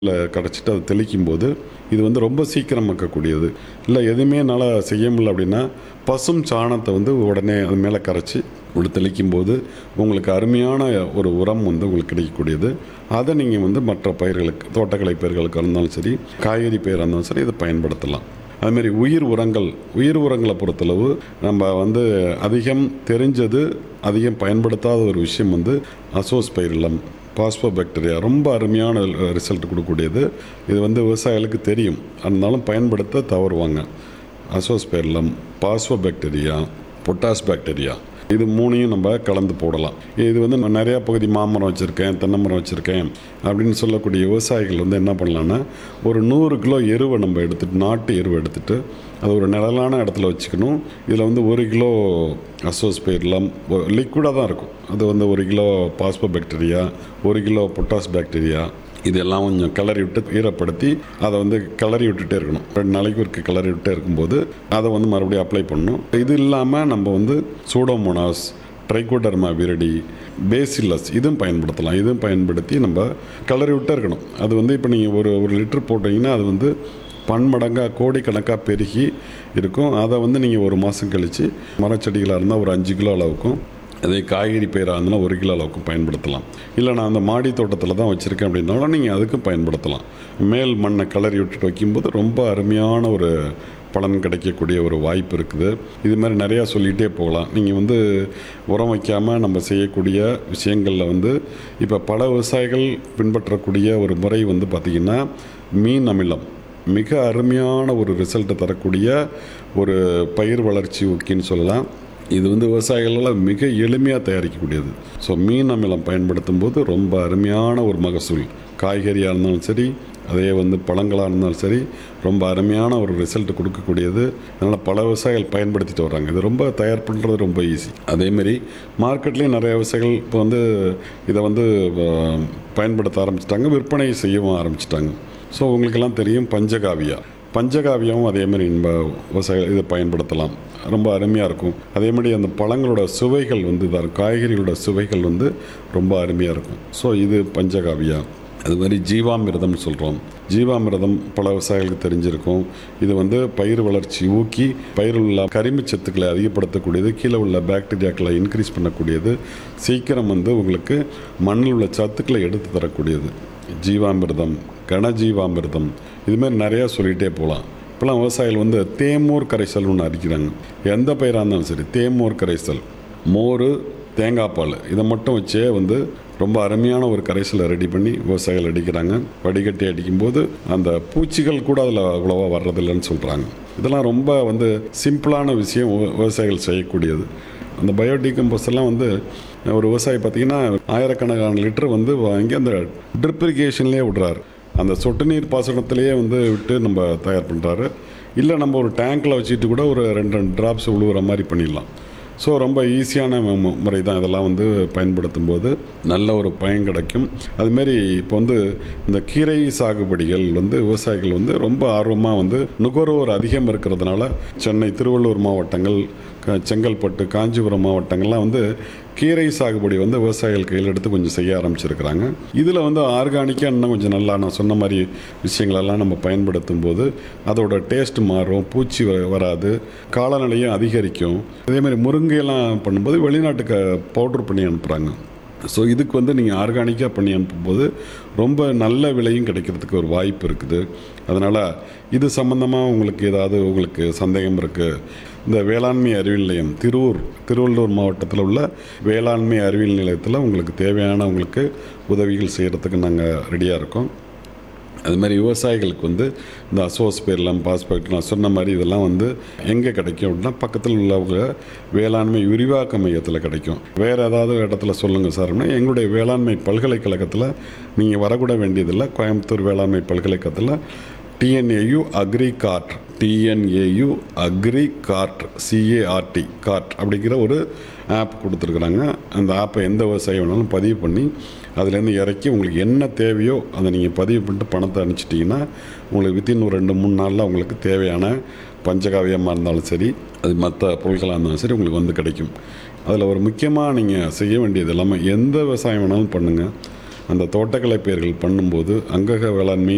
இல்லை கடைச்சிட்டு அதை தெளிக்கும் போது இது வந்து ரொம்ப சீக்கிரம் மக்கக்கூடியது இல்லை எதுவுமே என்னால் செய்ய முடியல அப்படின்னா பசும் சாணத்தை வந்து உடனே அது மேலே கரைச்சி இப்படி தெளிக்கும் போது உங்களுக்கு அருமையான ஒரு உரம் வந்து உங்களுக்கு கிடைக்கக்கூடியது அதை நீங்கள் வந்து மற்ற பயிர்களுக்கு தோட்டக்கலை பயிர்களுக்கு இருந்தாலும் சரி காய்கறி பயிராக இருந்தாலும் சரி இதை பயன்படுத்தலாம் அதுமாரி உயிர் உரங்கள் உயிர் உரங்களை பொறுத்தளவு நம்ம வந்து அதிகம் தெரிஞ்சது அதிகம் பயன்படுத்தாத ஒரு விஷயம் வந்து அசோஸ் பயிரிலம் பாஸ்போ பாக்டீரியா ரொம்ப அருமையான ரிசல்ட் கொடுக்கக்கூடியது இது வந்து விவசாயிகளுக்கு தெரியும் இருந்தாலும் பயன்படுத்த தவறுவாங்க அசோஸ் பயிரிலம் பாஸ்போ பாக்டீரியா பொட்டாஸ் பாக்டீரியா இது மூணையும் நம்ம கலந்து போடலாம் இது வந்து நான் நிறையா பகுதி மாமரம் வச்சுருக்கேன் தென்னை மரம் வச்சுருக்கேன் அப்படின்னு சொல்லக்கூடிய விவசாயிகள் வந்து என்ன பண்ணலான்னா ஒரு நூறு கிலோ எருவை நம்ம எடுத்துட்டு நாட்டு எருவை எடுத்துட்டு அது ஒரு நிழலான இடத்துல வச்சுக்கணும் இதில் வந்து ஒரு கிலோ அசோஸ் பயிரெலாம் லிக்விடாக தான் இருக்கும் அது வந்து ஒரு கிலோ பாஸ்போ பாக்டீரியா ஒரு கிலோ பொட்டாஸ் பாக்டீரியா இதெல்லாம் கொஞ்சம் கிளறி விட்டு ஈரப்படுத்தி அதை வந்து கிளறி விட்டுட்டே இருக்கணும் ரெண்டு நாளைக்கு ஒரு கிளறி விட்டே இருக்கும்போது அதை வந்து மறுபடியும் அப்ளை பண்ணணும் இது இல்லாமல் நம்ம வந்து சூடோமோனாஸ் ட்ரைகோடர்மா விரடி பேசில்லஸ் இதுவும் பயன்படுத்தலாம் இதுவும் பயன்படுத்தி நம்ம கிளறி விட்டே இருக்கணும் அது வந்து இப்போ நீங்கள் ஒரு ஒரு லிட்டர் போட்டிங்கன்னா அது வந்து பன்மடங்காக கோடிக்கணக்காக பெருகி இருக்கும் அதை வந்து நீங்கள் ஒரு மாதம் கழித்து மரச்செடிகளாக இருந்தால் ஒரு அஞ்சு கிலோ அளவுக்கும் அதே காய்கறி பயிராக இருந்தாலும் ஒரு கிலோ அளவுக்கு பயன்படுத்தலாம் இல்லை நான் அந்த மாடி தோட்டத்தில் தான் வச்சுருக்கேன் அப்படின்னாலும் நீங்கள் அதுக்கும் பயன்படுத்தலாம் மேல் மண்ணை கிளறி விட்டுட்டு வைக்கும்போது ரொம்ப அருமையான ஒரு பலன் கிடைக்கக்கூடிய ஒரு வாய்ப்பு இருக்குது இது மாதிரி நிறையா சொல்லிகிட்டே போகலாம் நீங்கள் வந்து உரம் வைக்காமல் நம்ம செய்யக்கூடிய விஷயங்களில் வந்து இப்போ பல விவசாயிகள் பின்பற்றக்கூடிய ஒரு முறை வந்து பார்த்திங்கன்னா மீன் அமிலம் மிக அருமையான ஒரு ரிசல்ட்டை தரக்கூடிய ஒரு பயிர் வளர்ச்சி ஊக்கின்னு சொல்லலாம் இது வந்து விவசாயிகளால் மிக எளிமையாக தயாரிக்கக்கூடியது ஸோ மீன் அமிலம் பயன்படுத்தும் போது ரொம்ப அருமையான ஒரு மகசூல் காய்கறியாக இருந்தாலும் சரி அதே வந்து பழங்களாக இருந்தாலும் சரி ரொம்ப அருமையான ஒரு ரிசல்ட் கொடுக்கக்கூடியது அதனால் பல விவசாயிகள் பயன்படுத்திட்டு வர்றாங்க இது ரொம்ப தயார் பண்ணுறது ரொம்ப ஈஸி அதேமாரி மார்க்கெட்லேயும் நிறைய விவசாயிகள் இப்போ வந்து இதை வந்து அஹ், பயன்படுத்த ஆரம்பிச்சிட்டாங்க விற்பனை செய்யவும் ஆரம்பிச்சிட்டாங்க ஸோ உங்களுக்கெல்லாம் தெரியும் பஞ்சகாவியா பஞ்சகாவியாவும் அதேமாதிரி நம்ம விவசாயிகள் இதை பயன்படுத்தலாம் ரொம்ப அருமையாக இருக்கும் அதே மாதிரி அந்த பழங்களோட சுவைகள் வந்து இதாக இருக்கும் காய்கறிகளோட சுவைகள் வந்து ரொம்ப அருமையாக இருக்கும் ஸோ இது பஞ்சகாவியா அது மாதிரி ஜீவாமிர்தம்னு சொல்கிறோம் ஜீவாமிர்தம் பல விவசாயிகளுக்கு தெரிஞ்சிருக்கும் இது வந்து பயிர் வளர்ச்சி ஊக்கி பயிரில் உள்ள கரிமச் சத்துக்களை அதிகப்படுத்தக்கூடியது கீழே உள்ள பாக்டீரியாக்களை இன்க்ரீஸ் பண்ணக்கூடியது சீக்கிரம் வந்து உங்களுக்கு மண்ணில் உள்ள சத்துக்களை எடுத்து தரக்கூடியது ஜீவாமிர்தம் கனஜீவாமிர்தம் இதுமாரி நிறையா சொல்லிகிட்டே போகலாம் இப்போலாம் விவசாயிகள் வந்து தேமூர் கரைசல் ஒன்று அடிக்கிறாங்க எந்த பயிராக இருந்தாலும் சரி தேமூர் கரைசல் மோர் தேங்காய் பால் இதை மட்டும் வச்சே வந்து ரொம்ப அருமையான ஒரு கரைசலை ரெடி பண்ணி விவசாயிகள் அடிக்கிறாங்க வடிகட்டி அடிக்கும்போது அந்த பூச்சிகள் கூட அதில் அவ்வளோவா வர்றதில்லைன்னு சொல்கிறாங்க இதெல்லாம் ரொம்ப வந்து சிம்பிளான விஷயம் விவ- விவசாயிகள் செய்யக்கூடியது அந்த பயோடிகம்போஸ் எல்லாம் வந்து ஒரு விவசாயி பார்த்தீங்கன்னா ஆயிரக்கணக்கான லிட்டர் வந்து வாங்கி அந்த ட்ரிப் இரிகேஷன்லேயே விடுறாரு அந்த சொட்டு நீர் பாசனத்திலேயே வந்து விட்டு நம்ம தயார் பண்ணுறாரு இல்லை நம்ம ஒரு டேங்க்கில் வச்சுட்டு கூட ஒரு ரெண்டு ரெண்டு ட்ராப்ஸ் உழுவுற மாதிரி பண்ணிடலாம் ஸோ ரொம்ப ஈஸியான மு- மு- முறை தான் இதெல்லாம் வந்து பயன்படுத்தும் போது நல்ல ஒரு பயன் கிடைக்கும் அதுமாரி இப்போ வந்து இந்த கீரை சாகுபடிகள் வந்து விவசாயிகள் வந்து ரொம்ப ஆர்வமாக வந்து நுகர்வோர் அதிகம் இருக்கிறதுனால சென்னை திருவள்ளூர் மாவட்டங்கள் க- செங்கல்பட்டு காஞ்சிபுரம் மாவட்டங்கள்லாம் வந்து கீரை சாகுபடி வந்து விவசாயிகள் கையில் எடுத்து கொஞ்சம் செய்ய ஆரம்பிச்சிருக்கிறாங்க இதில் வந்து ஆர்கானிக்காக இன்னும் கொஞ்சம் நல்லா நான் சொன்ன மாதிரி விஷயங்களெல்லாம் நம்ம பயன்படுத்தும் போது அதோட டேஸ்ட் மாறும் பூச்சி வ- வராது காலநிலையும் அதிகரிக்கும் அதே மாதிரி முருங்கையெல்லாம் பண்ணும்போது வெளிநாட்டுக்கு பவுட்ரு பண்ணி அனுப்புகிறாங்க ஸோ இதுக்கு வந்து நீங்கள் ஆர்கானிக்காக பண்ணி அனுப்பும்போது ரொம்ப நல்ல விலையும் கிடைக்கிறதுக்கு ஒரு வாய்ப்பு இருக்குது அதனால் இது சம்மந்தமாக உங்களுக்கு ஏதாவது உங்களுக்கு சந்தேகம் இருக்குது இந்த வேளாண்மை அறிவியல் நிலையம் திருவூர் திருவள்ளூர் மாவட்டத்தில் உள்ள வேளாண்மை அறிவியல் நிலையத்தில் உங்களுக்கு தேவையான உங்களுக்கு உதவிகள் செய்கிறதுக்கு நாங்கள் ரெடியாக இருக்கோம் அது மாதிரி விவசாயிகளுக்கு வந்து இந்த அசோஸ் பேர்லாம் பாஸ்பேக்ட் நான் சொன்ன மாதிரி இதெல்லாம் வந்து எங்கே கிடைக்கும் அப்படின்னா பக்கத்தில் உள்ளவங்க வேளாண்மை விரிவாக்க மையத்தில் கிடைக்கும் வேறு ஏதாவது இடத்துல சொல்லுங்கள் சார் அப்படின்னா எங்களுடைய வேளாண்மை பல்கலைக்கழகத்தில் நீங்கள் வரக்கூட வேண்டியதில்லை கோயம்புத்தூர் வேளாண்மை பல்கலைக்கழகத்தில் T N A U agri card T N A U agri card C A R T card அப்படிங்கிற ஒரு ஆப் கொடுத்துருக்குறாங்க அந்த ஆப்பை எந்த விவசாயி வேணாலும் பதிவு பண்ணி அதுலேருந்து இறக்கி உங்களுக்கு என்ன தேவையோ அதை நீங்கள் பதிவு பண்ணிட்டு பணத்தை அனுப்பிச்சிட்டிங்கன்னா உங்களுக்கு வித்தின் ஒரு ரெண்டு மூணு நாளில் உங்களுக்கு தேவையான பஞ்சகாவியமாக இருந்தாலும் சரி அது மற்ற பொருட்களாக இருந்தாலும் சரி உங்களுக்கு வந்து கிடைக்கும் அதில் ஒரு முக்கியமாக நீங்கள் செய்ய வேண்டியது எல்லாமே எந்த விவசாயம் வேணாலும் பண்ணுங்கள் அந்த தோட்டக்கலை பயிர்கள் பண்ணும்போது அங்கக வேளாண்மை